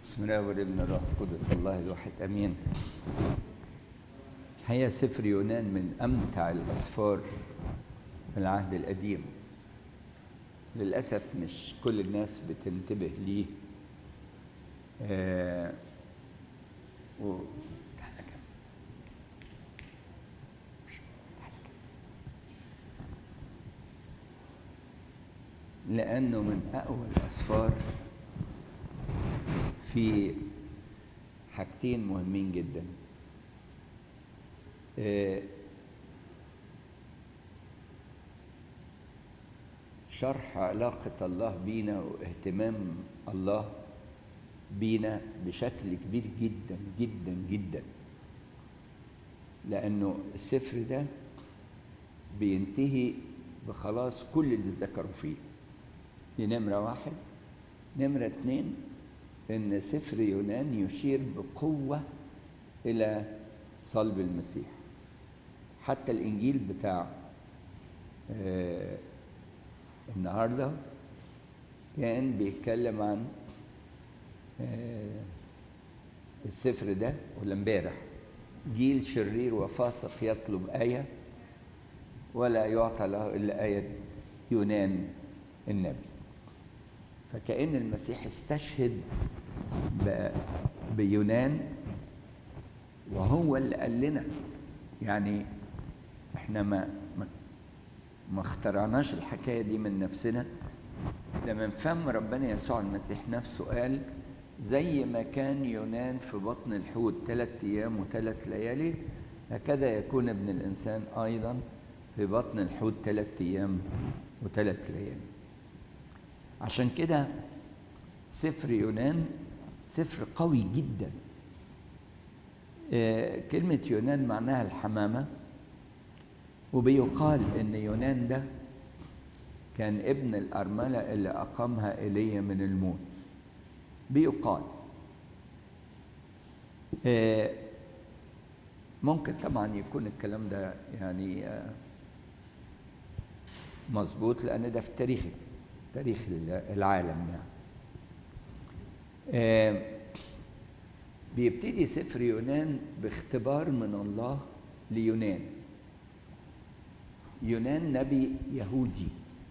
بسم الله والابن الروح القدس الله الواحد امين هي سفر يونان من امتع الاسفار في العهد القديم للاسف مش كل الناس بتنتبه ليه آه و... تعالى كده. لانه من اقوى الاسفار في حاجتين مهمين جدا آه، شرح علاقة الله بينا واهتمام الله بينا بشكل كبير جدا جدا جدا لأنه السفر ده بينتهي بخلاص كل اللي ذكروا فيه دي نمرة واحد نمرة اتنين ان سفر يونان يشير بقوه الى صلب المسيح حتى الانجيل بتاع آه النهارده كان بيتكلم عن آه السفر ده ولا امبارح جيل شرير وفاسق يطلب ايه ولا يعطى له الا ايه يونان النبي فكأن المسيح استشهد بيونان وهو اللي قال لنا يعني احنا ما ما, ما اخترعناش الحكايه دي من نفسنا ده من فم ربنا يسوع المسيح نفسه قال زي ما كان يونان في بطن الحوت ثلاث ايام وثلاث ليالي هكذا يكون ابن الانسان ايضا في بطن الحوت ثلاث ايام وثلاث ليالي عشان كده سفر يونان سفر قوي جدا آه كلمة يونان معناها الحمامة وبيقال إن يونان ده كان ابن الأرملة اللي أقامها إيليا من الموت بيقال آه ممكن طبعا يكون الكلام ده يعني آه مظبوط لأن ده في التاريخ تاريخ العالم يعني آه بيبتدي سفر يونان باختبار من الله ليونان يونان نبي يهودي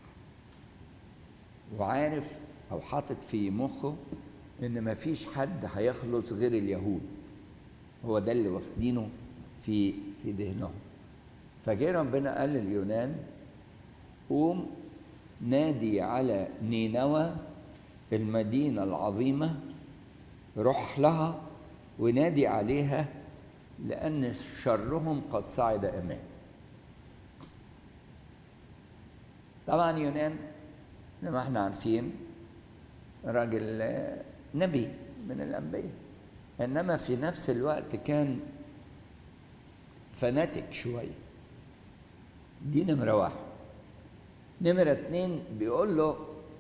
وعارف او حاطط في مخه ان ما فيش حد هيخلص غير اليهود هو ده اللي واخدينه في في ذهنهم فجه ربنا قال لليونان قوم نادي على نينوى المدينة العظيمة روح لها ونادي عليها لأن شرهم قد صعد أمام طبعا يونان زي ما احنا عارفين راجل نبي من الأنبياء إنما في نفس الوقت كان فناتك شوية دي نمرة واحد نمرة اتنين بيقول له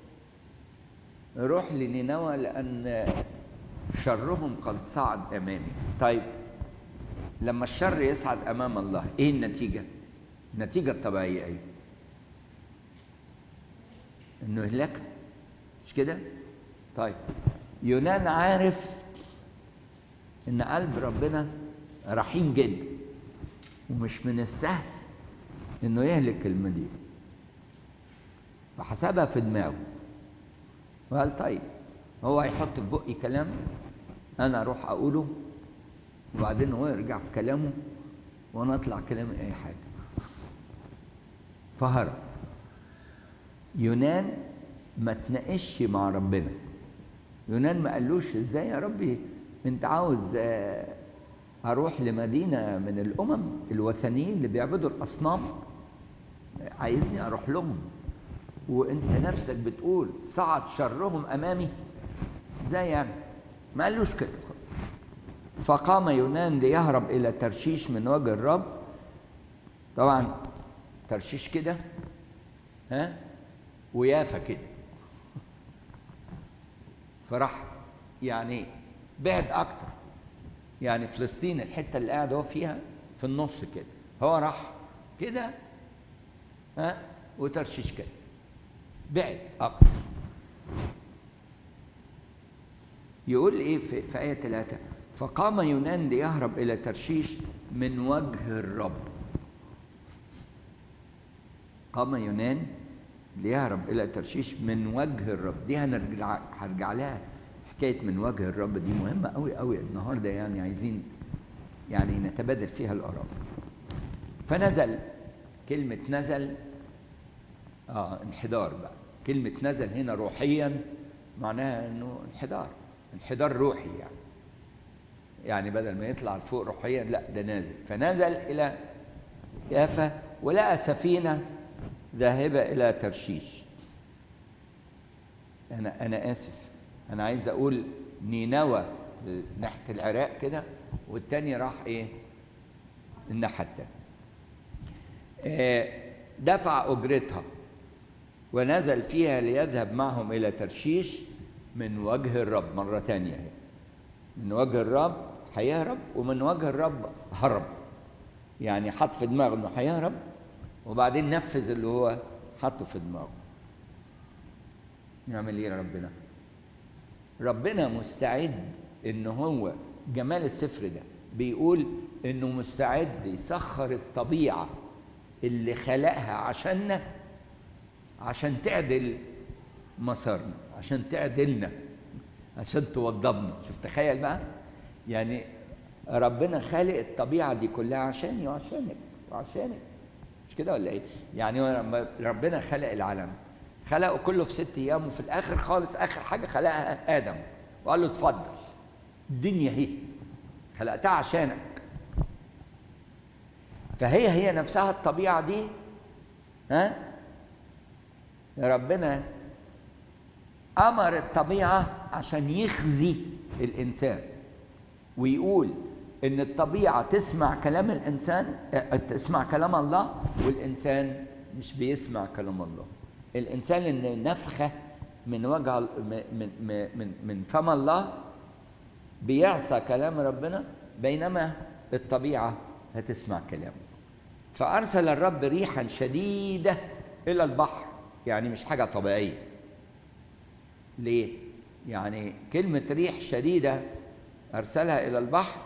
روح لنينوى لأن شرهم قد صعد أمامي طيب لما الشر يصعد أمام الله إيه النتيجة؟ النتيجة الطبيعية إيه؟ إنه يهلك مش كده؟ طيب يونان عارف إن قلب ربنا رحيم جدا ومش من السهل إنه يهلك المدينة فحسبها في دماغه وقال طيب هو هيحط في بقي كلام انا اروح اقوله وبعدين هو يرجع في كلامه وانا اطلع كلامي اي حاجه فهرب يونان ما تناقشش مع ربنا يونان ما قالوش ازاي يا ربي انت عاوز اروح لمدينه من الامم الوثنيين اللي بيعبدوا الاصنام عايزني اروح لهم وانت نفسك بتقول صعد شرهم امامي زي يعني ما قالوش كده فقام يونان ليهرب الى ترشيش من وجه الرب طبعا ترشيش كده ها ويافا كده فراح يعني بعد اكتر يعني فلسطين الحته اللي قاعد هو فيها في النص كده هو راح كده ها وترشيش كده بعد اكتر يقول ايه في, في آية ثلاثة فقام يونان ليهرب إلى ترشيش من وجه الرب قام يونان ليهرب إلى ترشيش من وجه الرب دي هنرجع هرجع لها حكاية من وجه الرب دي مهمة قوي قوي النهاردة يعني عايزين يعني نتبادل فيها الآراء فنزل كلمة نزل اه انحدار بقى كلمة نزل هنا روحيا معناها انه انحدار انحدار روحي يعني يعني بدل ما يطلع لفوق روحيا لا ده نازل فنزل الى يافا ولقى سفينة ذاهبة إلى ترشيش أنا أنا آسف أنا عايز أقول نينوى ناحية العراق كده والتاني راح إيه؟ الناحية التانية آه، دفع أجرتها ونزل فيها ليذهب معهم إلى ترشيش من وجه الرب مرة تانية هي. من وجه الرب هيهرب ومن وجه الرب هرب يعني حط في دماغه انه هيهرب وبعدين نفذ اللي هو حطه في دماغه يعمل ايه ربنا ربنا مستعد ان هو جمال السفر ده بيقول انه مستعد يسخر الطبيعه اللي خلقها عشاننا عشان تعدل مسارنا عشان تعدلنا عشان توضبنا شوف تخيل بقى يعني ربنا خالق الطبيعه دي كلها عشاني وعشانك وعشانك مش كده ولا ايه يعني هو لما ربنا خلق العالم خلقه كله في ست ايام وفي الاخر خالص اخر حاجه خلقها ادم وقال له اتفضل الدنيا هي خلقتها عشانك فهي هي نفسها الطبيعه دي ها ربنا امر الطبيعه عشان يخزي الانسان ويقول ان الطبيعه تسمع كلام الانسان تسمع كلام الله والانسان مش بيسمع كلام الله الانسان ان نفخه من وجه من من من فم الله بيعصى كلام ربنا بينما الطبيعه هتسمع كلامه فارسل الرب ريحا شديده الى البحر يعني مش حاجه طبيعيه ليه يعني كلمه ريح شديده ارسلها الى البحر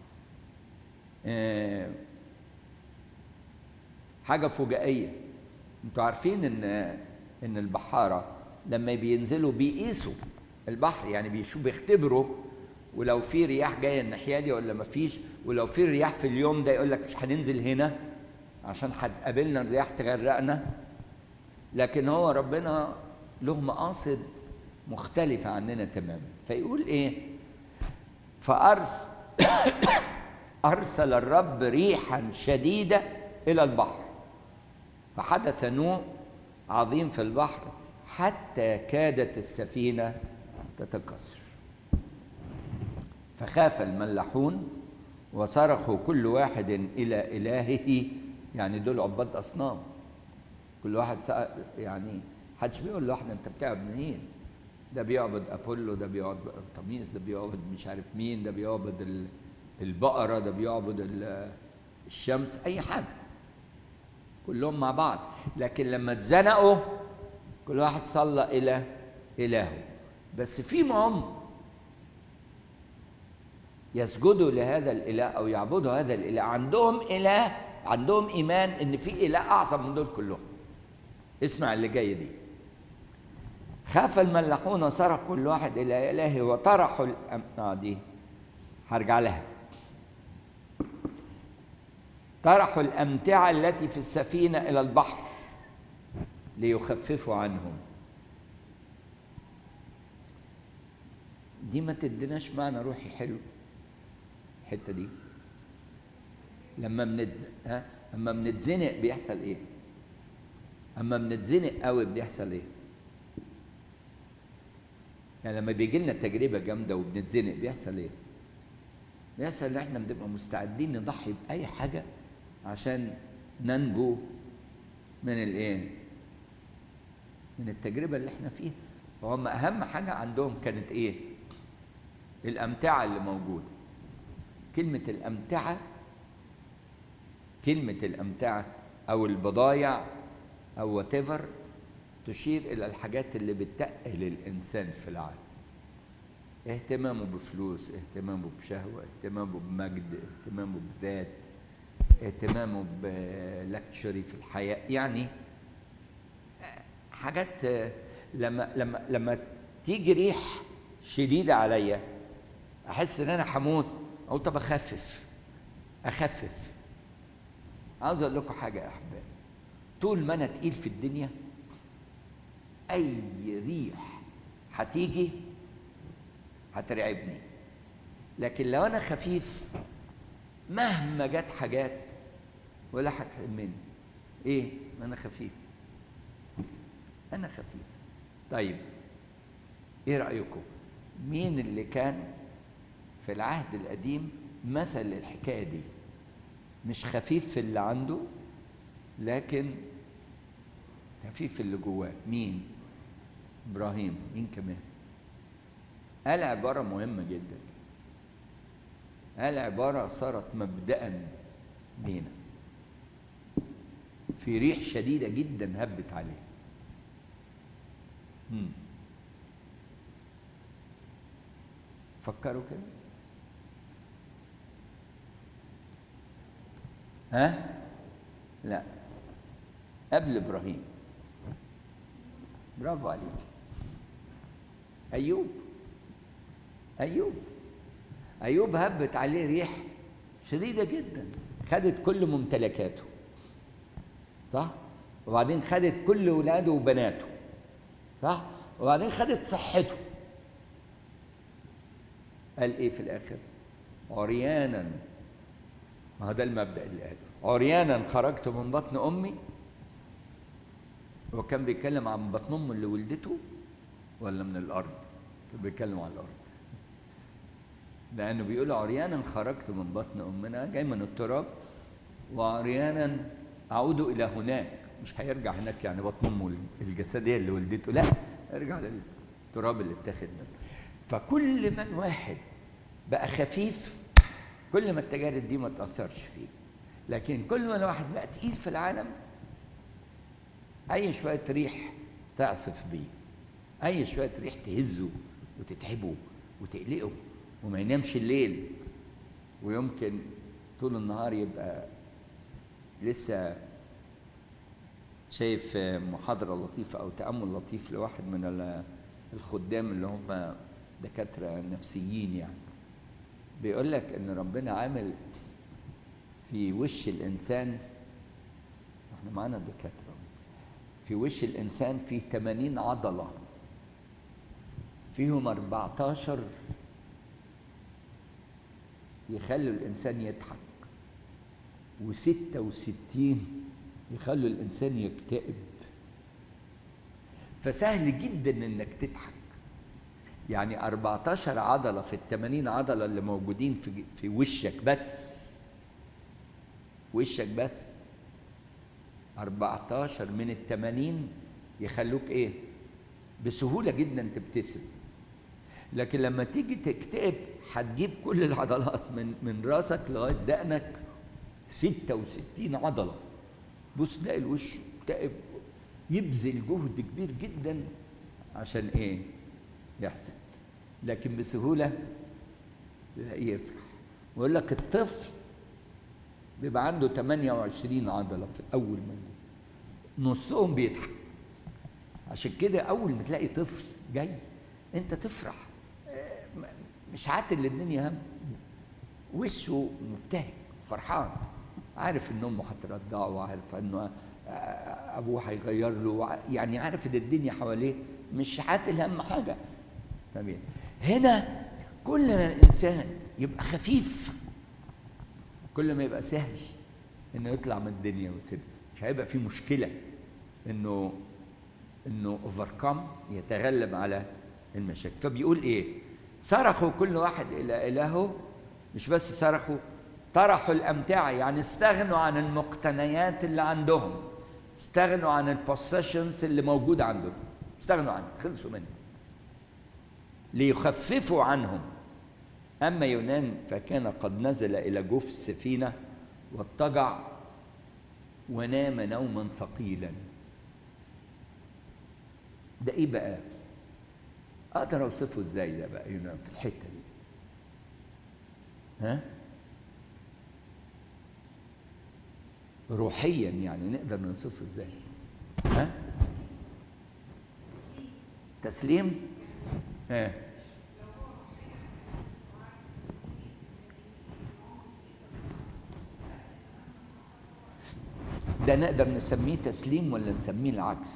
حاجه فجائيه انتوا عارفين ان ان البحاره لما بينزلوا بيقيسوا البحر يعني بيشوفوا بيختبروا ولو في رياح جايه الناحيه دي ولا ما فيش ولو في رياح في اليوم ده يقول لك مش هننزل هنا عشان هتقابلنا الرياح تغرقنا لكن هو ربنا له مقاصد مختلفة عننا تماما فيقول ايه فأرس أرسل الرب ريحا شديدة إلى البحر فحدث نوء عظيم في البحر حتى كادت السفينة تتكسر فخاف الملاحون وصرخوا كل واحد إلى إلهه يعني دول عباد أصنام كل واحد سأل يعني حدش بيقول له احنا انت بتعبد منين ده بيعبد ابولو ده بيعبد ارتميس ده بيعبد مش عارف مين ده بيعبد البقره ده بيعبد الشمس اي حاجه كلهم مع بعض لكن لما اتزنقوا كل واحد صلى الى الهه بس في عمق يسجدوا لهذا الاله او يعبدوا هذا الاله عندهم اله عندهم ايمان ان في اله اعظم من دول كلهم اسمع اللي جاي دي خاف الملاحون صرخ كل واحد الى الهه وطرحوا الأم... آه دي هرجع لها طرحوا الامتعه التي في السفينه الى البحر ليخففوا عنهم دي ما تديناش معنى روحي حلو الحته دي لما بنت ها اما بنتزنق بيحصل ايه اما بنتزنق قوي بيحصل ايه يعني لما بيجي لنا تجربه جامده وبنتزنق بيحصل ايه بيحصل ان احنا بنبقى مستعدين نضحي باي حاجه عشان ننجو من الايه من التجربه اللي احنا فيها وهم اهم حاجه عندهم كانت ايه الامتعه اللي موجوده كلمه الامتعه كلمه الامتعه او البضايع او وات تشير الى الحاجات اللي بتقل الانسان في العالم اهتمامه بفلوس اهتمامه بشهوة اهتمامه بمجد اهتمامه بذات اهتمامه بلكتشري في الحياة يعني حاجات آه، لما لما لما تيجي ريح شديدة عليا أحس إن أنا هموت أقول طب أخفف أخفف عاوز أقول لكم حاجة يا أحبائي طول ما أنا تقيل في الدنيا أي ريح هتيجي هترعبني لكن لو أنا خفيف مهما جت حاجات ولا هتهمني إيه؟ ما أنا خفيف أنا خفيف طيب إيه رأيكم؟ مين اللي كان في العهد القديم مثل للحكاية دي؟ مش خفيف في اللي عنده لكن خفيف في اللي جواه مين؟ إبراهيم مين كمان؟ قال عبارة مهمة جدا قال عبارة صارت مبدأ لينا في ريح شديدة جدا هبت عليه مم. فكروا كده ها لا قبل ابراهيم برافو عليك ايوب ايوب ايوب هبت عليه ريح شديده جدا خدت كل ممتلكاته صح وبعدين خدت كل ولاده وبناته صح وبعدين خدت صحته قال ايه في الاخر عريانا ما هو ده المبدا اللي قاله عريانا خرجت من بطن امي هو كان بيتكلم عن بطن امه اللي ولدته ولا من الارض كان بيتكلم عن الارض لانه بيقول عريانا خرجت من بطن امنا جاي من التراب وعريانا اعود الى هناك مش هيرجع هناك يعني بطن امه الجسديه اللي ولدته لا ارجع للتراب اللي اتاخد منه فكل ما الواحد بقى خفيف كل ما التجارب دي ما تاثرش فيه لكن كل ما الواحد بقى تقيل في العالم اي شويه ريح تعصف بيه اي شويه ريح تهزه وتتعبه وتقلقه وما ينامش الليل ويمكن طول النهار يبقى لسه شايف محاضرة لطيفة أو تأمل لطيف لواحد من الخدام اللي هم دكاترة نفسيين يعني بيقول لك إن ربنا عامل في وش الإنسان إحنا معانا دكاترة في وش الإنسان في 80 عضلة فيهم 14 يخلوا الإنسان يضحك وستة وستين يخلوا الإنسان يكتئب فسهل جدا إنك تضحك يعني 14 عضلة في الثمانين عضلة اللي موجودين في, في وشك بس وشك بس 14 من الثمانين يخلوك ايه بسهولة جدا تبتسم لكن لما تيجي تكتئب هتجيب كل العضلات من من راسك لغايه دقنك 66 عضله بص تلاقي الوش مكتئب يبذل جهد كبير جدا عشان ايه؟ يحسن لكن بسهوله تلاقيه يفرح ويقول لك الطفل بيبقى عنده 28 عضله في اول ما نصهم بيضحك عشان كده اول ما تلاقي طفل جاي انت تفرح مش عاتل للدنيا هم وشه مبتهج فرحان عارف ان امه هترضعه وعارف انه ابوه هيغير له يعني عارف ان الدنيا حواليه مش عاتل هم حاجه تمام هنا كل ما الانسان يبقى خفيف كل ما يبقى سهل انه يطلع من الدنيا ويسيبها مش هيبقى في مشكله انه انه اوفركم يتغلب على المشاكل فبيقول ايه صرخوا كل واحد الى الهه مش بس صرخوا طرحوا الامتعه يعني استغنوا عن المقتنيات اللي عندهم استغنوا عن البوسيشنز اللي موجوده عندهم استغنوا عنها خلصوا منها ليخففوا عنهم اما يونان فكان قد نزل الى جوف السفينه واضطجع ونام نوما ثقيلا ده ايه بقى اقدر اوصفه ازاي ده بقى يونان في الحته دي ها روحيا يعني نقدر نوصفه ازاي ها تسليم ها ده نقدر نسميه تسليم ولا نسميه العكس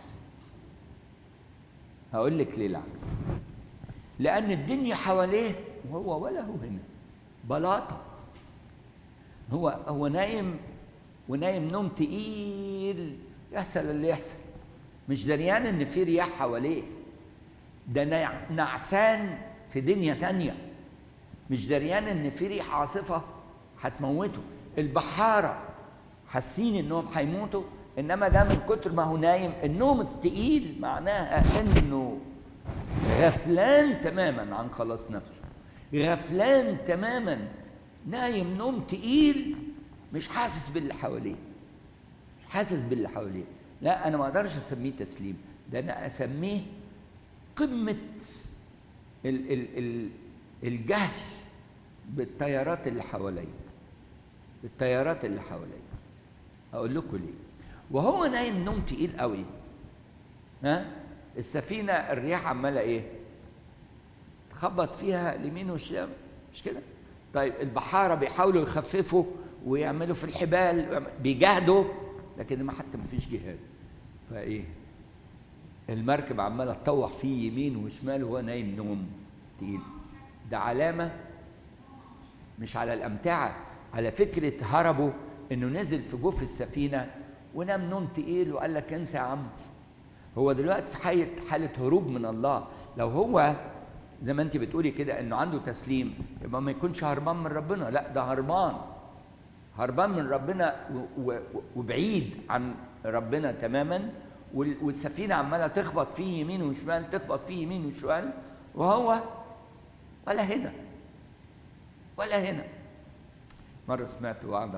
هقول لك ليه العكس لان الدنيا حواليه وهو ولا هو هنا بلاطه هو هو نايم ونايم نوم تقيل يحصل اللي يحصل مش دريان ان في رياح حواليه ده نع- نعسان في دنيا تانية مش دريان ان في ريح عاصفة هتموته البحارة حاسين انهم هيموتوا انما ده من كتر ما هو نايم النوم الثقيل معناها انه غفلان تماما عن خلاص نفسه غفلان تماما نايم نوم تقيل مش حاسس باللي حواليه مش حاسس باللي حواليه لا انا ما اقدرش اسميه تسليم ده انا اسميه قمه ال ال ال الجهل بالتيارات اللي حواليا بالتيارات اللي حواليا هقول لكم ليه وهو نايم نوم تقيل قوي ها السفينه الرياح عماله ايه تخبط فيها اليمين والشمال مش كده طيب البحاره بيحاولوا يخففوا ويعملوا في الحبال ويعمل- بيجاهدوا لكن ما حتى ما فيش جهاد فايه المركب عماله تطوح فيه يمين وشمال وهو نايم نوم تقيل ده علامه مش على الامتعه على فكره هربوا انه نزل في جوف السفينه ونام نوم تقيل وقال لك انسى يا عم هو دلوقتي في حاله حاله هروب من الله لو هو زي ما انت بتقولي كده انه عنده تسليم يبقى ما يكونش هربان من ربنا لا ده هربان هربان من ربنا و- و- وبعيد عن ربنا تماما وال- والسفينه عماله تخبط فيه يمين وشمال تخبط فيه يمين وشمال وهو ولا هنا ولا هنا مره سمعت وعظه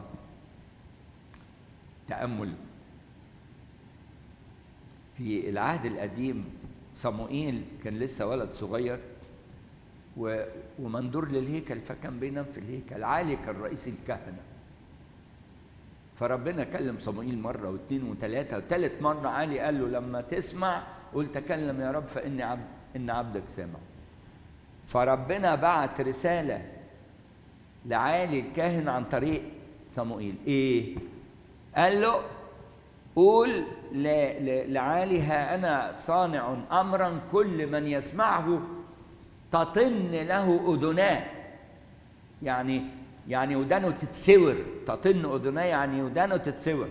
تامل في العهد القديم صموئيل كان لسه ولد صغير و- ومندور للهيكل فكان بينام في الهيكل عالي كان رئيس الكهنه فربنا كلم صموئيل مره واثنين وثلاثه وثالث مره عالي قال له لما تسمع قل تكلم يا رب فاني عبد ان عبدك سامع فربنا بعت رساله لعالي الكاهن عن طريق صموئيل ايه قال له قول ل- ل- لعالي ها انا صانع امرا كل من يسمعه تطن له اذناه يعني يعني ودانه تتسور تطن اذناه يعني ودانه تتسور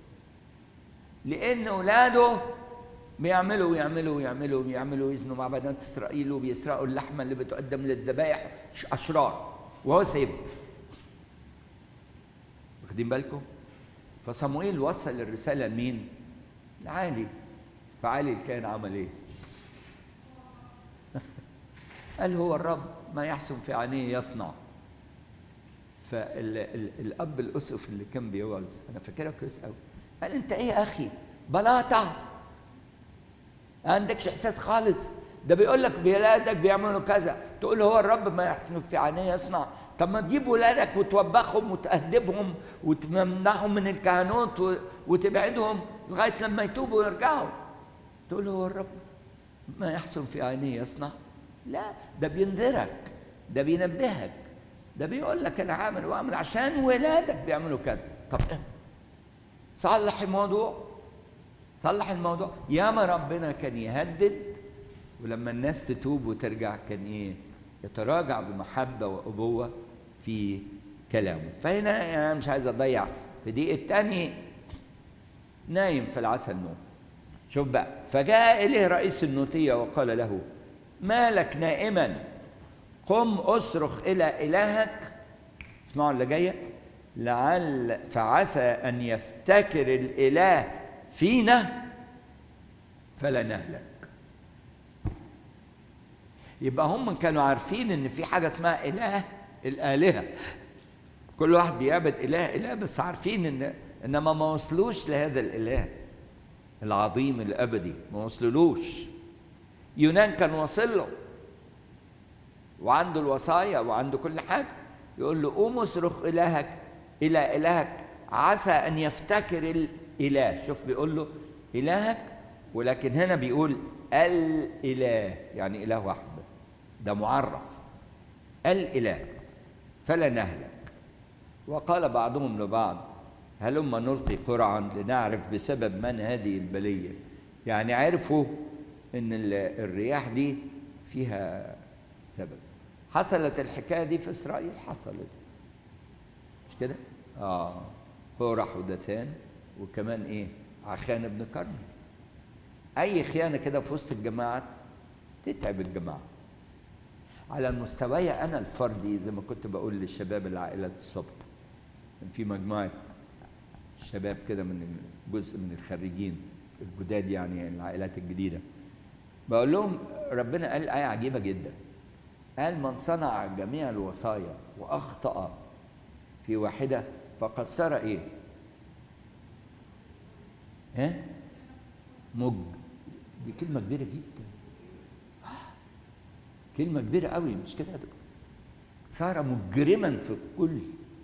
لان اولاده بيعملوا ويعملوا ويعملوا ويعملوا ويزنوا مع بنات اسرائيل وبيسرقوا اللحمه اللي بتقدم للذبائح ش- اشرار وهو سايبهم واخدين بالكم فصموئيل وصل الرساله لمين لعالي فعالي كان عمل ايه قال هو الرب ما يحسن في عينيه يصنع فالاب الاسقف اللي كان بيوعظ انا فاكرها كويس قوي قال انت ايه يا اخي بلاطه ما عندكش احساس خالص ده بيقول لك ولادك بيعملوا كذا تقول هو الرب ما يحسن في عينيه يصنع طب ما تجيب ولادك وتوبخهم وتأدبهم وتمنعهم من الكهنوت و- وتبعدهم لغايه لما يتوبوا ويرجعوا تقول هو الرب ما يحسن في عينيه يصنع لا ده بينذرك ده بينبهك ده بيقول لك انا عامل واعمل عشان ولادك بيعملوا كذا طب إيه؟ صلح الموضوع صلح الموضوع ياما ربنا كان يهدد ولما الناس تتوب وترجع كان ايه يتراجع بمحبه وابوه في كلامه فهنا يعني انا مش عايز اضيع في دي التاني نايم في العسل نوم شوف بقى فجاء اليه رئيس النوتيه وقال له ما لك نائما قم اصرخ الى الهك اسمعوا اللي جايه لعل فعسى ان يفتكر الاله فينا فلا نهلك يبقى هم كانوا عارفين ان في حاجه اسمها اله الالهه كل واحد بيعبد اله اله بس عارفين ان انما ما وصلوش لهذا الاله العظيم الابدي ما وصلولوش يونان كان واصل له وعنده الوصايا وعنده كل حاجة يقول له قوم اصرخ إلهك إلى إلهك عسى أن يفتكر الإله شوف بيقول له إلهك ولكن هنا بيقول الإله يعني إله واحد بس ده معرف الإله فلا نهلك وقال بعضهم لبعض هلما نلقي قرعا لنعرف بسبب من هذه البلية يعني عرفوا ان الرياح دي فيها سبب حصلت الحكاية دي في إسرائيل حصلت مش كده؟ آه قرح ودثان وكمان إيه؟ عخان بن كرم أي خيانة كده في وسط الجماعة تتعب الجماعة على مستواي أنا الفردي زي ما كنت بقول للشباب العائلات الصبح كان في مجموعة شباب كده من جزء من الخريجين الجداد يعني العائلات الجديدة بقول لهم ربنا قال آية عجيبة جدا قال من صنع جميع الوصايا وأخطأ في واحدة فقد صار إيه؟ ها؟ مج دي كلمة كبيرة جدا كلمة كبيرة قوي مش كده صار مجرما في الكل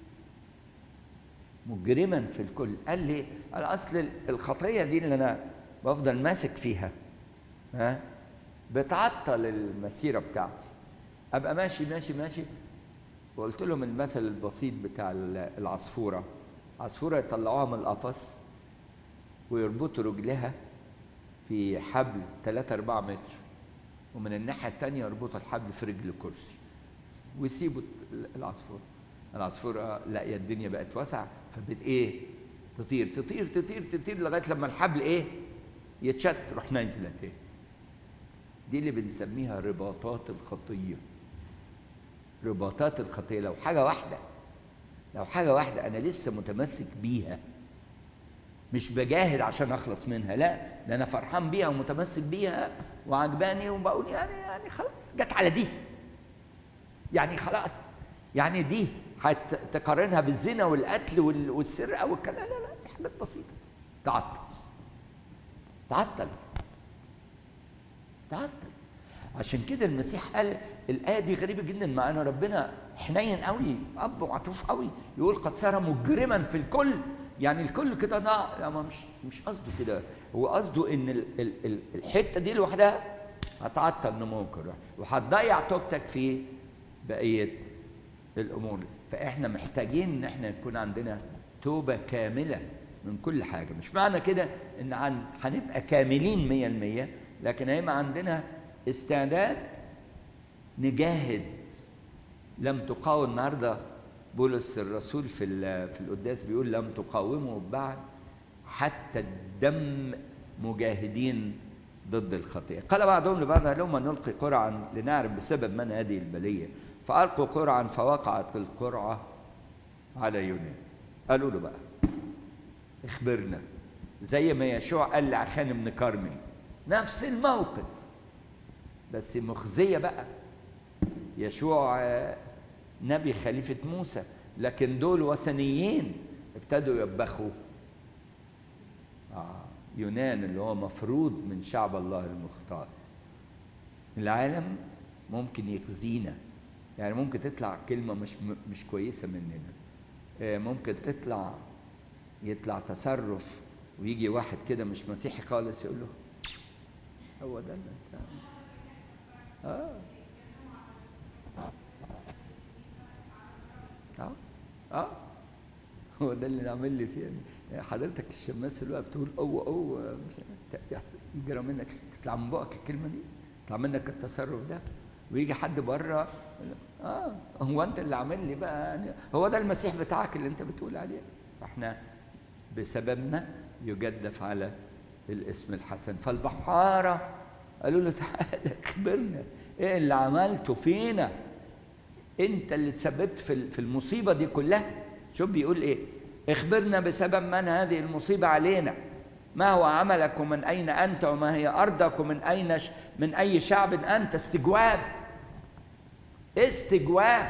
مجرما في الكل قال لي الاصل الخطيه دي اللي انا بفضل ماسك فيها ها بتعطل المسيره بتاعتي ابقى ماشي ماشي ماشي وقلت لهم المثل البسيط بتاع العصفوره عصفوره يطلعوها من القفص ويربطوا رجلها في حبل 3 4 متر ومن الناحيه الثانيه يربطوا الحبل في رجل كرسي ويسيبوا العصفوره العصفوره لاقيه الدنيا بقت واسعه فبت ايه تطير تطير تطير تطير لغايه لما الحبل ايه يتشت تروح نازله تاني دي اللي بنسميها رباطات الخطيه رباطات الخطيه لو حاجه واحده لو حاجه واحده انا لسه متمسك بيها مش بجاهد عشان اخلص منها لا ده انا فرحان بيها ومتمسك بيها وعجباني وبقول يعني يعني خلاص جت على دي يعني خلاص يعني دي هتقارنها بالزنا والقتل والسرقه والكلام لا لا لا دي حاجات بسيطه تعطل تعطل تعطل عشان كده المسيح قال الآية دي غريبة جدا مع أن ربنا حنين قوي أب وعطوف قوي يقول قد صار مجرما في الكل يعني الكل كده ضاع لا ما مش مش قصده كده هو قصده ان ال ال ال الحته دي لوحدها هتعطل نموك الروح وهتضيع توبتك في بقيه الامور فاحنا محتاجين ان احنا يكون عندنا توبه كامله من كل حاجه مش معنى كده ان عن هنبقى كاملين مية المية لكن هيبقى عندنا استعداد نجاهد لم تقاوم النهارده بولس الرسول في في القداس بيقول لم تقاوموا بعد حتى الدم مجاهدين ضد الخطيئة قال بعضهم لبعض هلما نلقي قرعا لنعرف بسبب من هذه البلية فألقوا قرعا فوقعت القرعة على يونان قالوا له بقى اخبرنا زي ما يشوع قال لعخان بن كرمي نفس الموقف بس مخزية بقى يشوع نبي خليفة موسى لكن دول وثنيين ابتدوا يبخوا آه يونان اللي هو مفروض من شعب الله المختار العالم ممكن يخزينا يعني ممكن تطلع كلمة مش مش كويسة مننا آه ممكن تطلع يطلع تصرف ويجي واحد كده مش مسيحي خالص يقول له هو ده اللي انت اه اه اه هو ده اللي نعمل لي فيه يعني حضرتك الشماس اللي واقف تقول اوه اوه يجرى منك تطلع من بقك الكلمه دي يطلع منك التصرف ده ويجي حد بره اه هو انت اللي عامل لي بقى يعني هو ده المسيح بتاعك اللي انت بتقول عليه فاحنا بسببنا يجدف على الاسم الحسن فالبحاره قالوا له تعالى اخبرنا ايه اللي عملته فينا انت اللي تسببت في في المصيبه دي كلها شوف بيقول ايه اخبرنا بسبب من هذه المصيبه علينا ما هو عملك ومن اين انت وما هي ارضك ومن اين ش... من اي شعب انت استجواب استجواب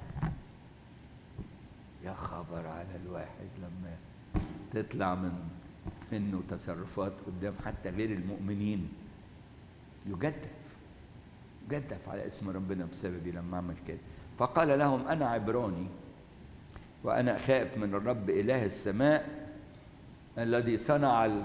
يا خبر على الواحد لما تطلع من منه تصرفات قدام حتى غير المؤمنين يجدف جدف على اسم ربنا بسببي لما عمل كده فقال لهم انا عبراني وانا خائف من الرب اله السماء الذي صنع ال...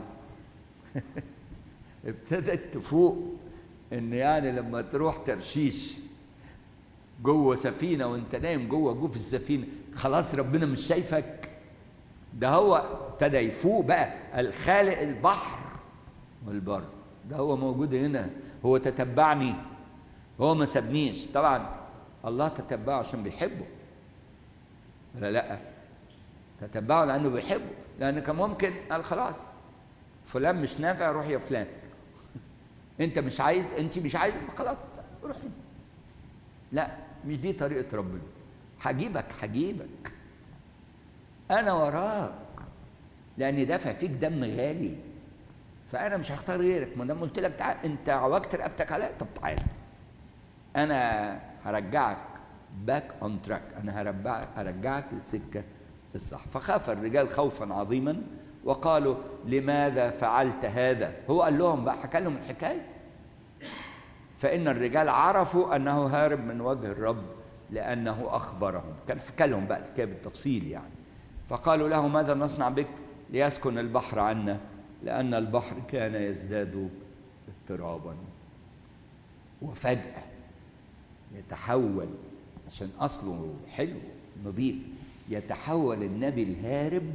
ابتدت تفوق ان يعني لما تروح ترشيش جوه سفينه وانت نايم جوه جوف السفينه خلاص ربنا مش شايفك ده هو ابتدى يفوق بقى الخالق البحر والبر ده هو موجود هنا هو تتبعني هو ما سابنيش طبعا الله تتبعه عشان بيحبه ولا لا تتبعه لانه بيحبه لان كان ممكن قال خلاص فلان مش نافع روح يا فلان انت مش عايز انت مش عايز خلاص روح لا مش دي طريقه ربنا هجيبك هجيبك انا وراك لان دافع فيك دم غالي فانا مش هختار غيرك ما دام قلت لك تعال انت عوجت رقبتك عليا طب تعال انا هرجعك باك اون تراك انا هرجعك هرجعك للسكه الصح فخاف الرجال خوفا عظيما وقالوا لماذا فعلت هذا هو قال لهم بقى حكى لهم الحكايه فان الرجال عرفوا انه هارب من وجه الرب لانه اخبرهم كان حكى لهم بقى الحكايه بالتفصيل يعني فقالوا له ماذا نصنع بك ليسكن البحر عنا لان البحر كان يزداد اضطرابا وفجاه يتحول عشان اصله حلو نظيف يتحول النبي الهارب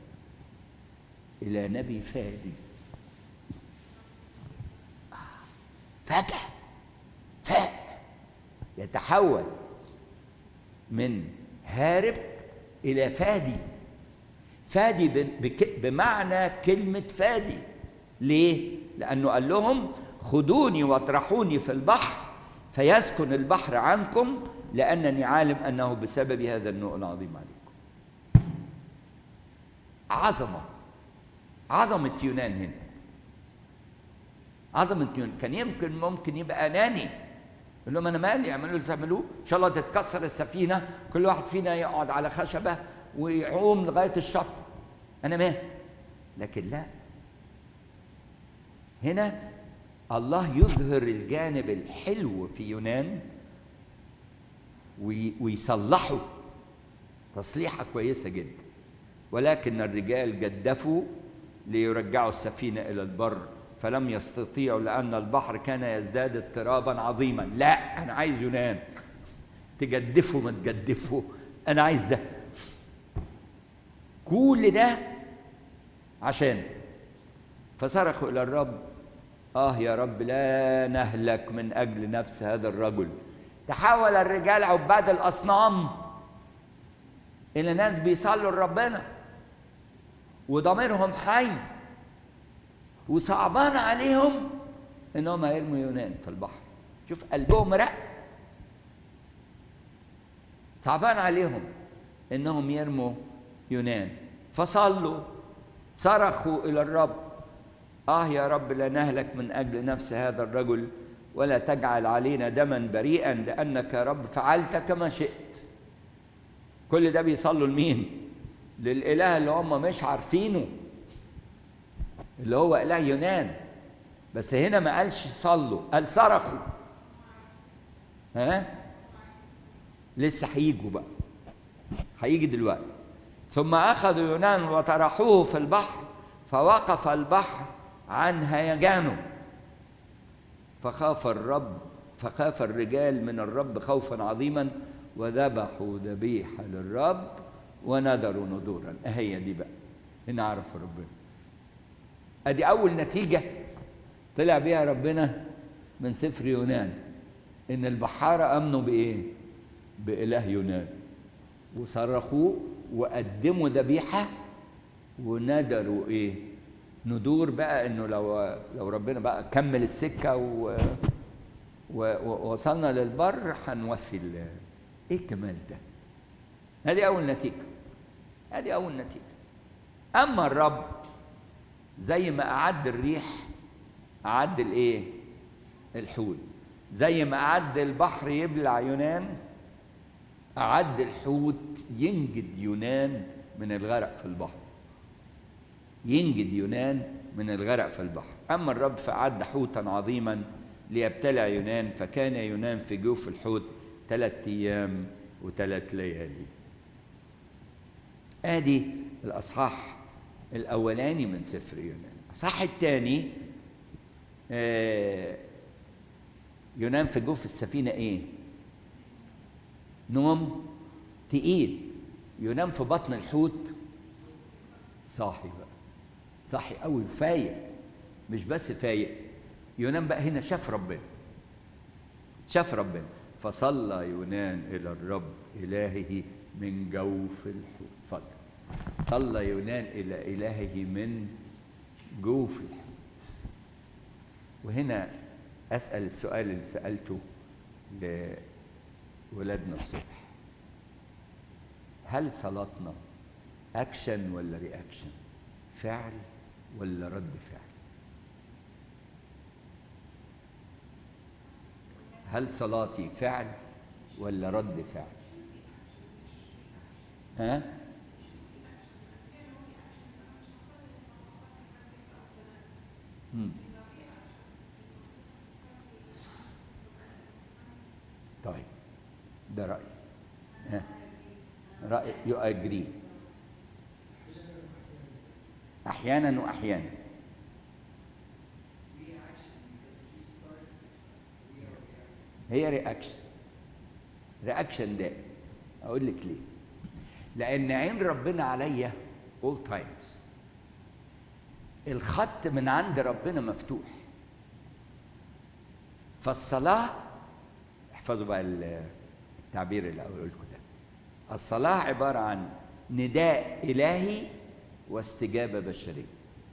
الى نبي فادي فجاه فاق يتحول من هارب الى فادي فادي بمعنى كلمه فادي ليه لانه قال لهم خذوني واطرحوني في البحر فيسكن البحر عنكم لانني عالم انه بسبب هذا النوء العظيم عليكم عظمه عظمه يونان هنا عظمه يونان كان يمكن ممكن يبقى اناني يقول لهم انا مالي اعملوا اللي تعملوه ان شاء الله تتكسر السفينه كل واحد فينا يقعد على خشبه ويعوم لغايه الشط انا مال لكن لا هنا الله يظهر الجانب الحلو في يونان ويصلحه تصليحه كويسه جدا ولكن الرجال جدفوا ليرجعوا السفينه الى البر فلم يستطيعوا لأن البحر كان يزداد اضطرابا عظيما لا أنا عايز يونان تجدفوا ما تجدفوا أنا عايز ده كل ده عشان فصرخوا إلى الرب آه يا رب لا نهلك من أجل نفس هذا الرجل تحول الرجال عباد الأصنام إلى ناس بيصلوا لربنا وضميرهم حي وصعبان عليهم انهم هيرموا يونان في البحر شوف قلبهم رق صعبان عليهم انهم يرموا يونان فصلوا صرخوا الى الرب اه يا رب لا نهلك من اجل نفس هذا الرجل ولا تجعل علينا دما بريئا لانك يا رب فعلت كما شئت كل ده بيصلوا لمين للاله اللي هم مش عارفينه اللي هو اله يونان بس هنا ما قالش صلوا قال صرخوا ها لسه هيجوا بقى هيجي دلوقتي ثم اخذوا يونان وطرحوه في البحر فوقف البحر عن هيجانه فخاف الرب فخاف الرجال من الرب خوفا عظيما وذبحوا ذبيحه للرب ونذروا نذورا اهي دي بقى هنا عرفوا ربنا ادي اول نتيجه طلع بيها ربنا من سفر يونان ان البحاره امنوا بايه باله يونان وصرخوه وقدموا ذبيحه ونذروا ايه ندور بقى انه لو لو ربنا بقى كمل السكه و ووصلنا للبر هنوفي ايه الجمال ده هذه اول نتيجه هذه اول نتيجه اما الرب زي ما أعد الريح أعد الإيه؟ الحوت زي ما أعد البحر يبلع يونان أعد الحوت ينجد يونان من الغرق في البحر ينجد يونان من الغرق في البحر أما الرب فأعد حوتا عظيما ليبتلع يونان فكان يونان في جوف الحوت ثلاثة أيام وثلاث ليالي آدي الأصحاح الأولاني من سفر يونان الأصحاح الثاني آه يونان في جوف السفينة إيه؟ نوم تقيل ينام في بطن الحوت صاحي بقى صاحي قوي فايق مش بس فايق يونان بقى هنا شاف ربنا شاف ربنا فصلى يونان الى الرب الهه من جوف الحوت اتفضل صلى يونان الى الهه من جوف الحوت وهنا اسال السؤال اللي سالته لولادنا الصبح هل صلاتنا اكشن ولا رياكشن فعل ولا رد فعل هل صلاتي فعل ولا رد فعل ها مم. طيب ده رأيي ها رأي يو أجري أحيانا وأحيانا هي رياكشن رياكشن ده أقول لك ليه لأن عين ربنا عليا all times الخط من عند ربنا مفتوح فالصلاة احفظوا بقى التعبير اللي أقوله لكم ده الصلاة عبارة عن نداء إلهي واستجابة بشرية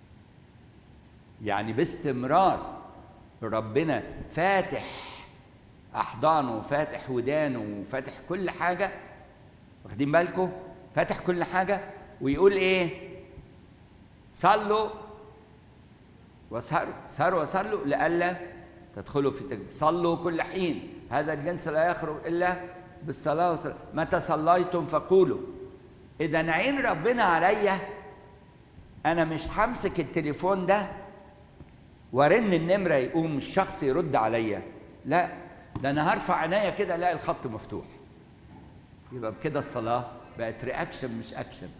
يعني باستمرار ربنا فاتح أحضانه وفاتح ودانه وفاتح كل حاجة واخدين بالكم فاتح كل حاجة ويقول إيه صلوا واسهروا سهروا وصلوا لئلا تدخلوا في تجربة صلوا كل حين هذا الجنس لا يخرج إلا بالصلاة والصلاة متى صليتم فقولوا إذا عين ربنا عليا أنا مش همسك التليفون ده وارن النمرة يقوم الشخص يرد عليا لا ده أنا هرفع عينيا كده ألاقي الخط مفتوح يبقى بكده الصلاة بقت رياكشن مش أكشن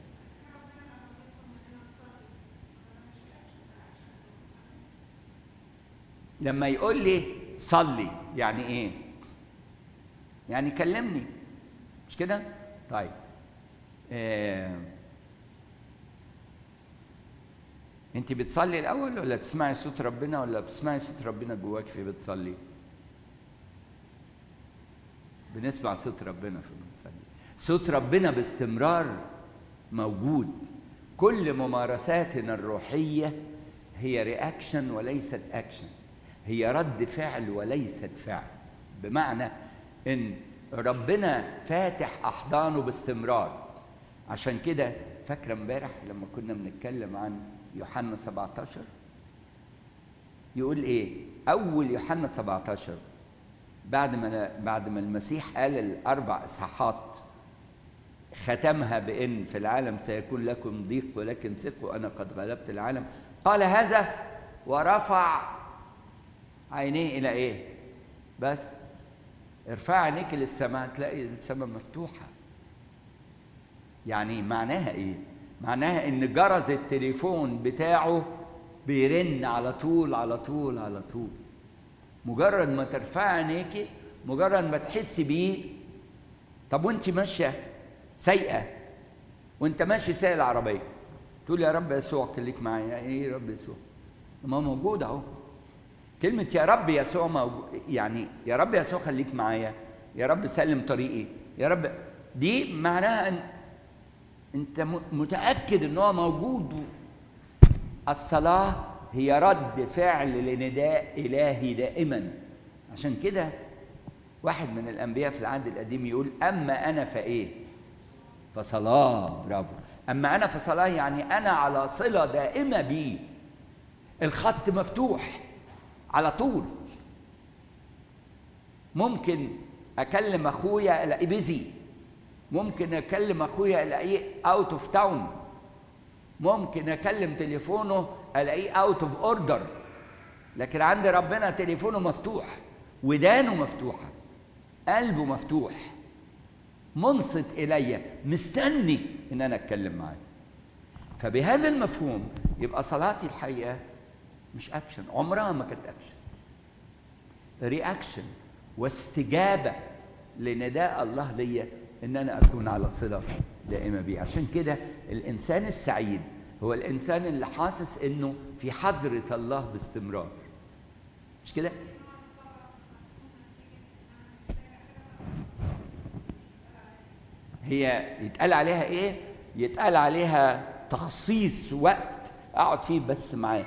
لما يقول لي صلي يعني ايه يعني كلمني مش كده طيب آه. انت بتصلي الاول ولا تسمعي صوت ربنا ولا بتسمعي صوت ربنا جواك في بتصلي بنسمع صوت ربنا في بنصلي صوت ربنا باستمرار موجود كل ممارساتنا الروحيه هي رياكشن وليست اكشن هي رد فعل وليست فعل بمعنى ان ربنا فاتح احضانه باستمرار عشان كده فاكره امبارح لما كنا بنتكلم عن يوحنا 17 يقول ايه اول يوحنا 17 بعد ما بعد ما المسيح قال الاربع اصحاحات ختمها بان في العالم سيكون لكم ضيق ولكن ثقوا انا قد غلبت العالم قال هذا ورفع عينيه الى ايه بس ارفع عينيك للسماء تلاقي السماء مفتوحه يعني معناها ايه معناها ان جرس التليفون بتاعه بيرن على طول على طول على طول مجرد ما ترفع عينيكي مجرد ما تحسي بيه طب وانت ماشيه سايقه وانت ماشي سايق العربيه تقول يا رب يسوع خليك معايا ايه يا رب يسوع ما هو موجود اهو كلمة يا رب يسوع موجود يعني يا رب يسوع خليك معايا يا رب سلم طريقي يا رب دي معناها ان انت متأكد ان هو موجود الصلاة هي رد فعل لنداء إلهي دائما عشان كده واحد من الأنبياء في العهد القديم يقول أما أنا فإيه فصلاة برافو أما أنا فصلاة يعني أنا على صلة دائمة بيه الخط مفتوح على طول ممكن اكلم اخويا الاقيه بيزي ممكن اكلم اخويا الاقيه اوت اوف تاون ممكن اكلم تليفونه الاقيه اوت اوف اوردر لكن عند ربنا تليفونه مفتوح ودانه مفتوحه قلبه مفتوح منصت الي مستني ان انا اتكلم معاه فبهذا المفهوم يبقى صلاتي الحقيقه مش اكشن عمرها ما كانت اكشن رياكشن واستجابه لنداء الله ليا ان انا اكون على صله دائمه بيه عشان كده الانسان السعيد هو الانسان اللي حاسس انه في حضره الله باستمرار مش كده هي يتقال عليها ايه يتقال عليها تخصيص وقت اقعد فيه بس معاه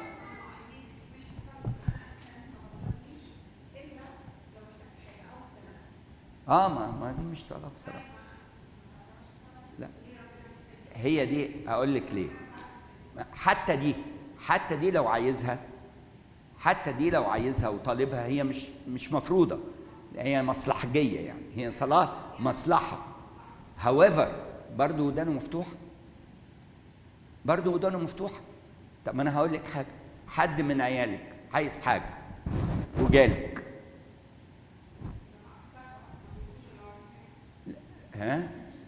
اه ما ما دي مش صلاه بصراحه لا هي دي اقول لك ليه حتى دي حتى دي لو عايزها حتى دي لو عايزها وطالبها هي مش مش مفروضه هي مصلحجيه يعني هي صلاه مصلحه however برضه ودانه مفتوحه برضه ودانه مفتوحه طب ما انا هقول لك حاجه حد من عيالك عايز حاجه وجالك ها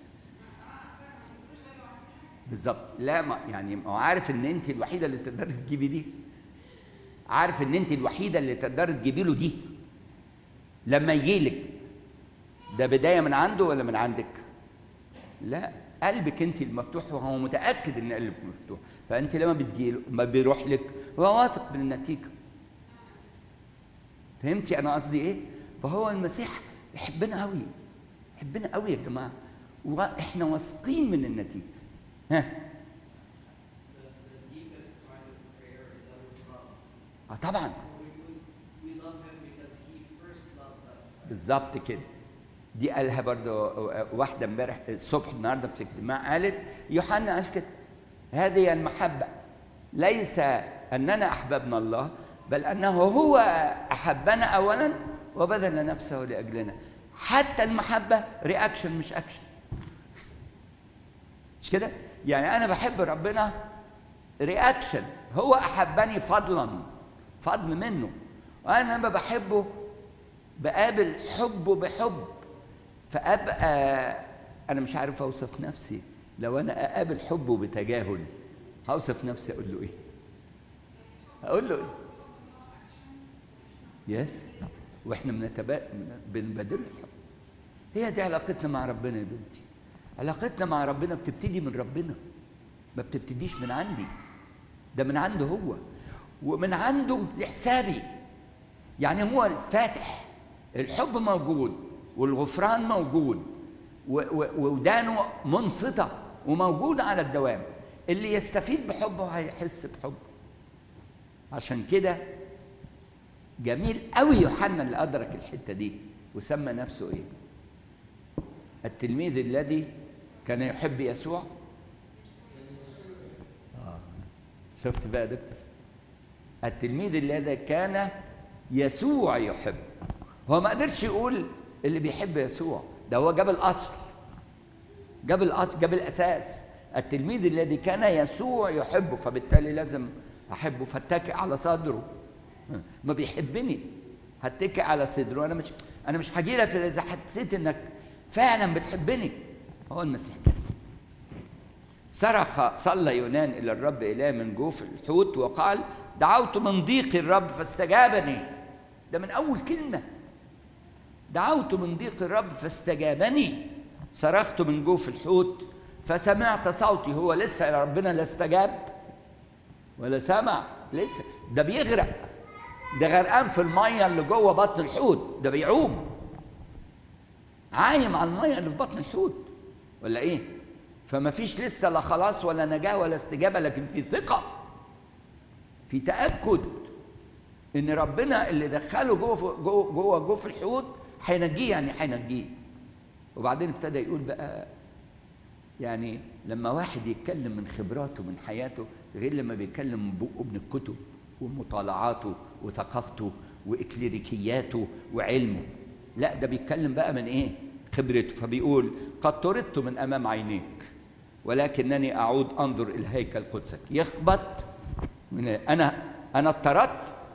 بالظبط لا ما يعني ما هو عارف ان انت الوحيده اللي تقدري تجيبي دي عارف ان انت الوحيده اللي تقدري تجيبي له دي لما يجي لك ده بدايه من عنده ولا من عندك لا قلبك انت المفتوح وهو متاكد ان قلبك مفتوح فانت لما بتجي ما بيروح لك هو واثق من النتيجه فهمتي انا قصدي ايه فهو المسيح يحبنا قوي يحبنا قوي يا جماعه واحنا واثقين من النتيجه ها اه طبعا بالظبط كده دي قالها برضو واحدة امبارح الصبح النهارده في الاجتماع قالت يوحنا قال كده هذه المحبة ليس أننا أحببنا الله بل أنه هو أحبنا أولا وبذل نفسه لأجلنا حتى المحبة رياكشن مش أكشن مش كده؟ يعني أنا بحب ربنا رياكشن هو أحبني فضلا فضل منه وأنا لما بحبه بقابل حبه بحب فابقى انا مش عارف اوصف نفسي لو انا اقابل حبه بتجاهل هوصف نفسي اقول له ايه اقول له ايه يس واحنا بنتبا بنبادل الحب هي دي علاقتنا مع ربنا يا بنتي علاقتنا مع ربنا بتبتدي من ربنا ما بتبتديش من عندي ده من عنده هو ومن عنده لحسابي يعني هو الفاتح الحب موجود والغفران موجود ودانه منصتة وموجود على الدوام اللي يستفيد بحبه هيحس بحبه عشان كده جميل قوي يوحنا اللي أدرك الحتة دي وسمى نفسه إيه؟ التلميذ الذي كان يحب يسوع آه. شفت بقى دكتور التلميذ الذي كان يسوع يحب هو ما قدرش يقول اللي بيحب يسوع ده هو جاب الاصل جاب الاصل جاب الاساس التلميذ الذي كان يسوع يحبه فبالتالي لازم احبه فاتكئ على صدره ما بيحبني هتكئ على صدره انا مش انا مش هاجي لك اذا حسيت انك فعلا بتحبني هو المسيح كده صرخ صلى يونان الى الرب اله من جوف الحوت وقال دعوت من ضيق الرب فاستجابني ده من اول كلمه دعوت من ضيق الرب فاستجابني صرخت من جوف الحوت فسمعت صوتي هو لسه ربنا لا استجاب ولا سمع لسه ده بيغرق ده غرقان في الميه اللي جوه بطن الحوت ده بيعوم عايم على الميه اللي في بطن الحوت ولا ايه فما فيش لسه لا خلاص ولا نجاه ولا استجابه لكن في ثقه في تاكد ان ربنا اللي دخله جوه جوه جوه جوف الحوت هينجيه يعني هينجيه وبعدين ابتدى يقول بقى يعني لما واحد يتكلم من خبراته من حياته غير لما بيتكلم من بقه من الكتب ومطالعاته وثقافته واكليريكياته وعلمه لا ده بيتكلم بقى من ايه خبرته فبيقول قد طردت من امام عينيك ولكنني اعود انظر الى هيكل قدسك يخبط من انا انا اضطردت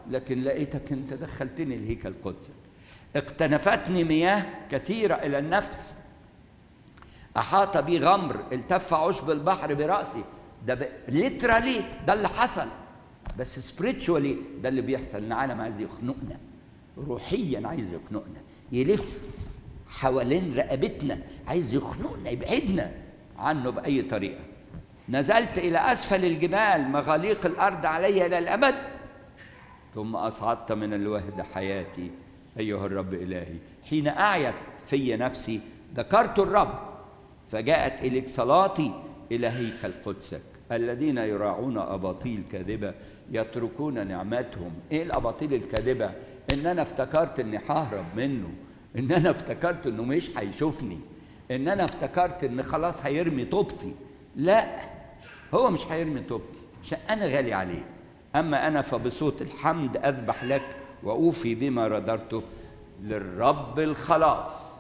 لكن لقيتك انت دخلتني الهيكل قدسك اقتنفتني مياه كثيرة إلى النفس أحاط بي غمر التف عشب البحر برأسي ده ب... ليترالي ده اللي حصل بس سبريتشوالي ده اللي بيحصل ان العالم عايز يخنقنا روحيا عايز يخنقنا يلف حوالين رقبتنا عايز يخنقنا يبعدنا عنه بأي طريقة نزلت إلى أسفل الجبال مغاليق الأرض علي إلى الأبد ثم أصعدت من الوهد حياتي أيها الرب إلهي حين أعيت في نفسي ذكرت الرب فجاءت إليك صلاتي إلى هيكل قدسك الذين يراعون أباطيل كاذبة يتركون نعمتهم إيه الأباطيل الكاذبة إن أنا افتكرت إني ههرب منه إن أنا افتكرت إنه مش هيشوفني إن أنا افتكرت إن خلاص هيرمي طوبتي لا هو مش هيرمي طوبتي عشان أنا غالي عليه أما أنا فبصوت الحمد أذبح لك وأوفي بما ردرته للرب الخلاص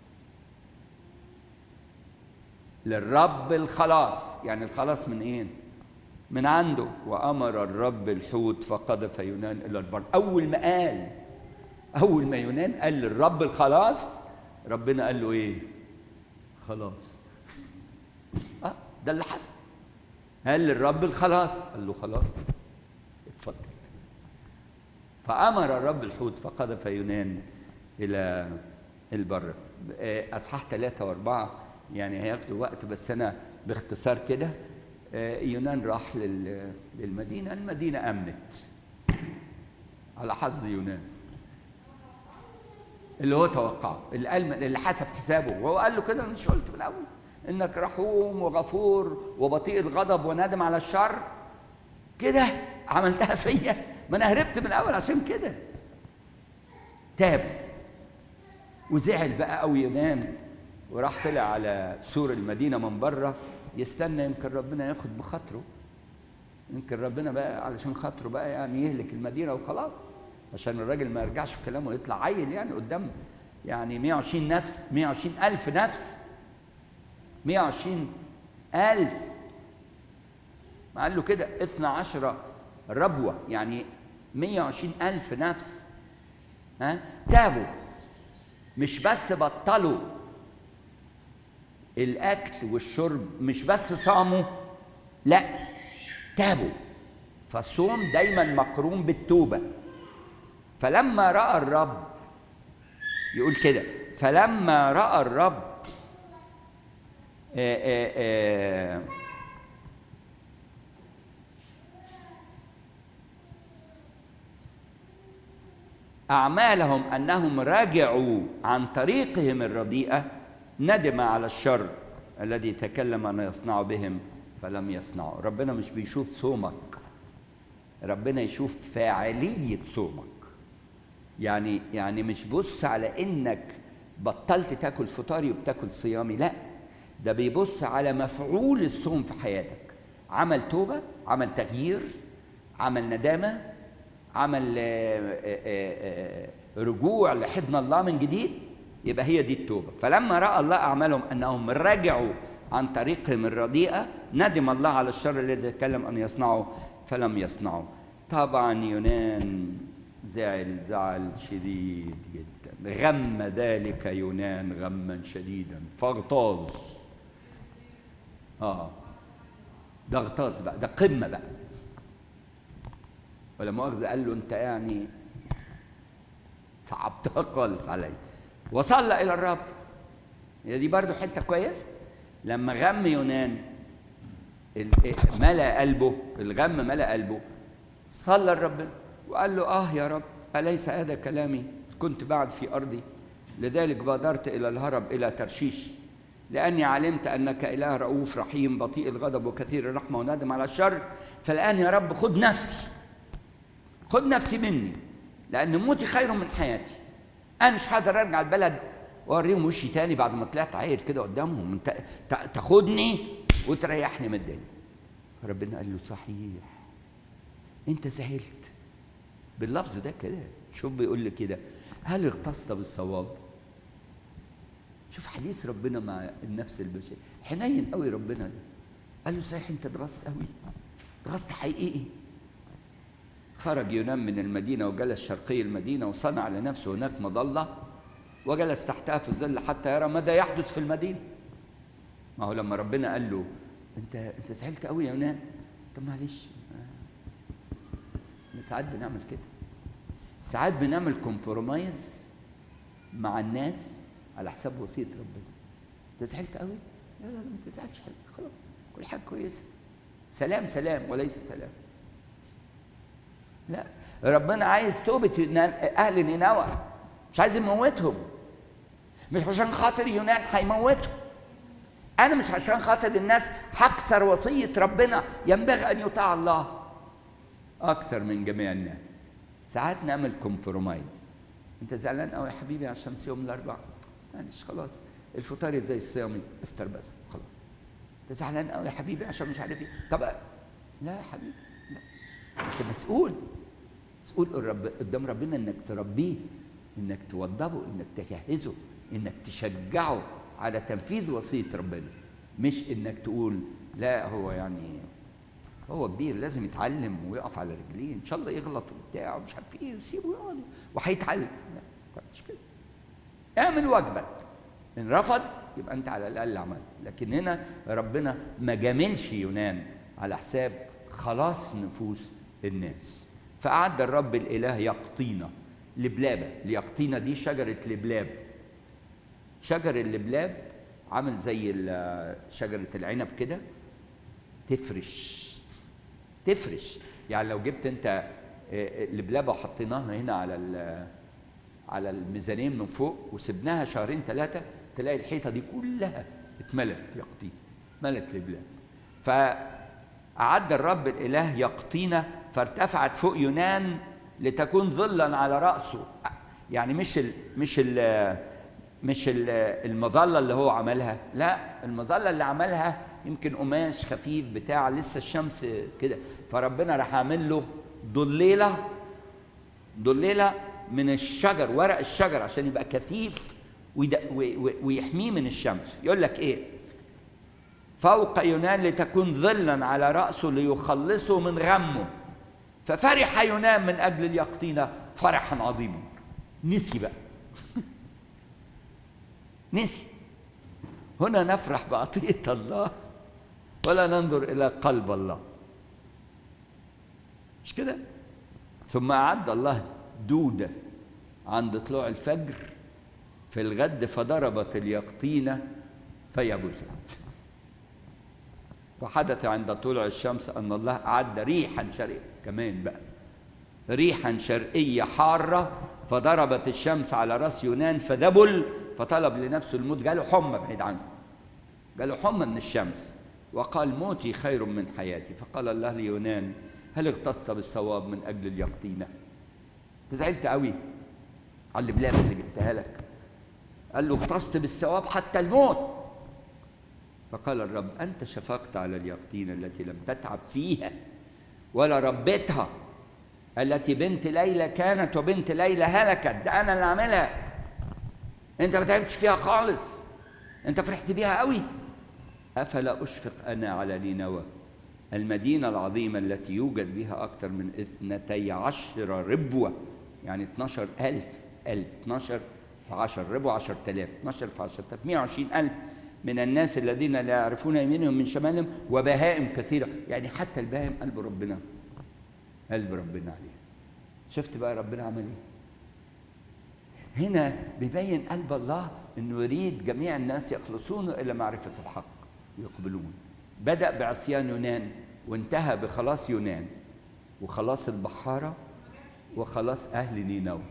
للرب الخلاص يعني الخلاص من ايه من عنده وامر الرب الحوت فقذف يونان الى البر اول ما قال اول ما يونان قال للرب الخلاص ربنا قال له ايه خلاص اه ده اللي حصل قال للرب الخلاص قال له خلاص اتفضل فامر الرب الحوت فقذف يونان الى البر اصحاح ثلاثة واربعة يعني هياخدوا وقت بس انا باختصار كده يونان راح للمدينه المدينه امنت على حظ يونان اللي هو توقعه اللي قال اللي حسب حسابه وهو قال له كده مش قلت في الاول انك رحوم وغفور وبطيء الغضب وندم على الشر كده عملتها فيا ما انا هربت من الاول عشان كده تاب وزعل بقى قوي يونان وراح طلع على سور المدينه من بره يستنى يمكن ربنا ياخد بخاطره يمكن ربنا بقى علشان خاطره بقى يعني يهلك المدينه وخلاص عشان الراجل ما يرجعش في كلامه ويطلع عيل يعني قدام يعني 120 نفس 120 ألف نفس 120 ألف ما قال له كده 12 ربوة يعني 120 ألف نفس ها تابوا مش بس بطلوا الاكل والشرب مش بس صاموا لا تابوا فالصوم دايما مقرون بالتوبه فلما راى الرب يقول كده فلما راى الرب آآ آآ اعمالهم انهم رجعوا عن طريقهم الرديئه ندم على الشر الذي تكلم أن يصنع بهم فلم يصنعوا ربنا مش بيشوف صومك ربنا يشوف فاعلية صومك يعني يعني مش بص على انك بطلت تاكل فطاري وبتاكل صيامي لا ده بيبص على مفعول الصوم في حياتك عمل توبة عمل تغيير عمل ندامة عمل رجوع لحضن الله من جديد يبقى هي دي التوبة فلما رأى الله أعمالهم أنهم رجعوا عن طريقهم الرديئة ندم الله على الشر الذي تكلم أن يصنعوا فلم يصنعوا طبعا يونان زعل زعل شديد جدا غم ذلك يونان غما شديدا فاغتاظ اه ده اغتاظ بقى ده قمة بقى ولا مؤاخذة قال له أنت يعني صعبتها خالص عليا وصلى الى الرب هي دي برضو حته كويسه لما غم يونان ملا قلبه الغم ملا قلبه صلى الرب وقال له اه يا رب اليس هذا كلامي كنت بعد في ارضي لذلك بادرت الى الهرب الى ترشيش لاني علمت انك اله رؤوف رحيم بطيء الغضب وكثير الرحمه وندم على الشر فالان يا رب خد نفسي خد نفسي مني لان موتي خير من حياتي انا مش هقدر ارجع البلد واوريهم وشي تاني بعد ما طلعت عيل كده قدامهم انت تاخدني وتريحني من الدنيا ربنا قال له صحيح انت زعلت باللفظ ده كده شوف بيقول لي كده هل اغتصت بالصواب شوف حديث ربنا مع النفس البشريه حنين قوي ربنا ده قال له صحيح انت درست قوي درست حقيقي خرج يونان من المدينة وجلس شرقي المدينة وصنع لنفسه هناك مظلة وجلس تحتها في الظل حتى يرى ماذا يحدث في المدينة ما هو لما ربنا قال له انت انت زعلت قوي يا يونان طب معلش ساعات بنعمل كده ساعات بنعمل كومبرومايز مع الناس على حساب وصية ربنا انت زعلت قوي لا لا ما تزعلش خلاص كل حاجة كويسة سلام سلام وليس سلام لا ربنا عايز توبة أهل نينوى مش عايز يموتهم مش عشان خاطر يونان هيموتهم أنا مش عشان خاطر الناس هكسر وصية ربنا ينبغي أن يطاع الله أكثر من جميع الناس ساعات نعمل كومبرومايز أنت زعلان قوي يا حبيبي عشان يوم الأربعاء معلش خلاص الفطار زي الصيامي افطر بس خلاص أنت زعلان قوي يا حبيبي عشان مش عارف إيه طب لا يا حبيبي لا أنت مسؤول مسؤول الرب قدام ربنا إنك تربيه إنك توضبه إنك تجهزه إنك تشجعه على تنفيذ وصية ربنا مش إنك تقول لا هو يعني هو كبير لازم يتعلم ويقف على رجليه ان شاء الله يغلط وبتاع ومش عارف ايه ويسيبه يقعد وهيتعلم لا مش كده اعمل واجبك ان رفض يبقى انت على الاقل عملت لكن هنا ربنا ما جاملش يونان على حساب خلاص نفوس الناس فأعد الرب الإله يقطينا لبلابة اليقطينة دي شجرة لبلاب شجر اللبلاب عامل زي شجرة العنب كده تفرش تفرش يعني لو جبت انت لبلابه وحطيناها هنا على على الميزانين من فوق وسبناها شهرين ثلاثه تلاقي الحيطه دي كلها اتملت يقطين ملت لبلاب فأعد الرب الإله يقطينا فارتفعت فوق يونان لتكون ظلا على رأسه يعني مش ال مش ال مش ال المظلة اللي هو عملها لا المظلة اللي عملها يمكن قماش خفيف بتاع لسه الشمس كده فربنا راح عامل له ضليله ضليله من الشجر ورق الشجر عشان يبقى كثيف ويحميه من الشمس يقول لك ايه فوق يونان لتكون ظلا على راسه ليخلصه من غمه ففرح يونان من اجل اليقطينه فرحا عظيما نسي بقى نسي هنا نفرح بعطيه الله ولا ننظر الى قلب الله مش كده ثم اعد الله دوده عند طلوع الفجر في الغد فضربت اليقطينه فيبزت وحدث عند طلوع الشمس ان الله اعد ريحا شرقيه كمان بقى ريحا شرقيه حاره فضربت الشمس على راس يونان فذبل فطلب لنفسه الموت جاله حمى بعيد عنه جاله حمى من الشمس وقال موتي خير من حياتي فقال الله ليونان هل اغتصت بالصواب من اجل اليقطينه زعلت قوي على البلاد اللي جبتها لك قال له اغتصت بالصواب حتى الموت فقال الرب انت شفقت على اليقطينه التي لم تتعب فيها ولا ربتها التي بنت ليلى كانت وبنت ليلى هلكت ده انا اللي عاملها انت ما تعبتش فيها خالص انت فرحت بيها قوي أفلا أشفق أنا على نينوى المدينة العظيمة التي يوجد بها أكثر من اثنتي عشر ربوة يعني 12 ألف ألف 12 في 10 ربوة 10 آلاف 12 في 10 آلاف 120 ألف من الناس الذين لا يعرفون يمينهم من شمالهم وبهائم كثيرة يعني حتى البهائم قلب ربنا قلب ربنا عليها شفت بقى ربنا عمل ايه هنا بيبين قلب الله انه يريد جميع الناس يخلصون الى معرفه الحق يقبلون بدأ بعصيان يونان وانتهى بخلاص يونان وخلاص البحارة وخلاص أهل نينوى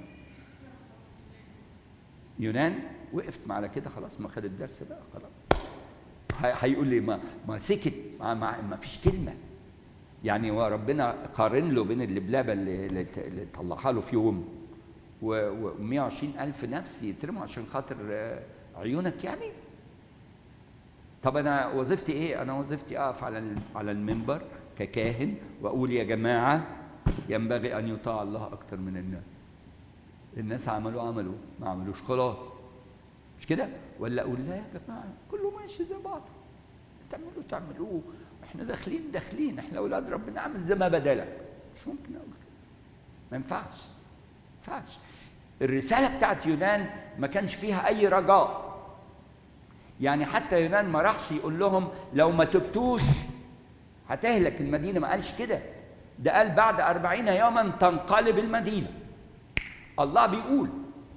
يونان وقفت على كده خلاص ما خد الدرس بقى خلاص هيقول لي ما ما سكت ما, ما, ما فيش كلمة يعني هو ربنا قارن له بين اللبلابة اللي, اللي طلعها له في يوم و120 ألف نفس يترموا عشان خاطر عيونك يعني طب انا وظيفتي ايه انا وظيفتي اقف على على المنبر ككاهن واقول يا جماعه ينبغي ان يطاع الله اكثر من الناس الناس عملوا عملوا ما عملوش خلاص مش كده ولا اقول لا يا جماعه كله ماشي زي بعض تعملوا تعملوه احنا داخلين داخلين احنا اولاد ربنا عامل زي ما بدلك مش ممكن اقول كده ما ينفعش ما ينفعش الرسالة بتاعت يونان ما كانش فيها أي رجاء يعني حتى يونان ما راحش يقول لهم لو ما تبتوش هتهلك المدينة ما قالش كده ده قال بعد أربعين يوما تنقلب المدينة الله بيقول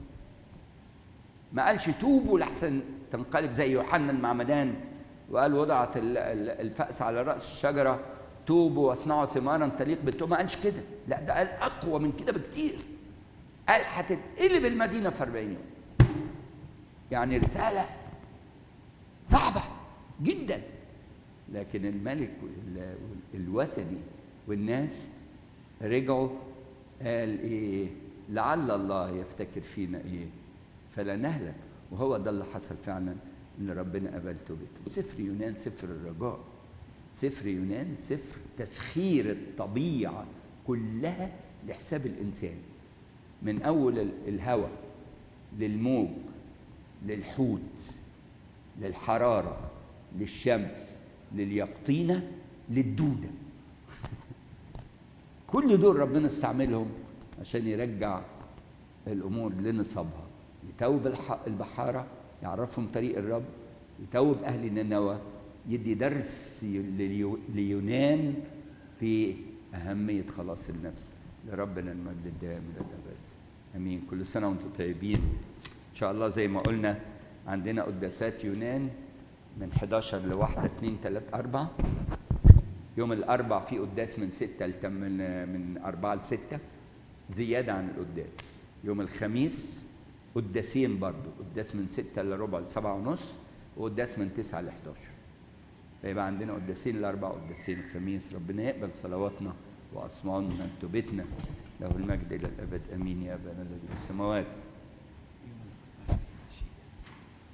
ما قالش توبوا لحسن تنقلب زي يوحنا المعمدان وقال وضعت الفأس على رأس الشجرة توبوا واصنعوا ثمارا تليق بالتوبة ما قالش كده لا ده قال أقوى من كده بكتير قال هتتقلب المدينة في 40 يوم يعني رسالة صعبة جدا لكن الملك الوثني والناس رجعوا قال ايه لعل الله يفتكر فينا ايه فلا نهلك وهو ده اللي حصل فعلا ان ربنا قبل توبته سفر يونان سفر الرجاء سفر يونان سفر تسخير الطبيعه كلها لحساب الانسان من اول الهوى للموج للحوت للحراره للشمس لليقطينه للدوده كل دول ربنا استعملهم عشان يرجع الامور لنصابها يتوب البحاره يعرفهم طريق الرب يتوب اهل نينوى يدي درس ليونان في اهميه خلاص النفس لربنا المجد الدائم الى الابد امين كل سنه وانتم طيبين ان شاء الله زي ما قلنا عندنا قداسات يونان من 11 لواحدة 2 3 4 يوم الأربع في قداس من 6 لتم من من 4 ل 6 زيادة عن القداس يوم الخميس قداسين برضو قداس من 6 لربع ل 7 ونص وقداس من 9 ل 11 فيبقى عندنا قداسين الأربع قداسين الخميس ربنا يقبل صلواتنا وأصواتنا توبتنا له المجد إلى الأبد أمين يا أبانا الذي في السماوات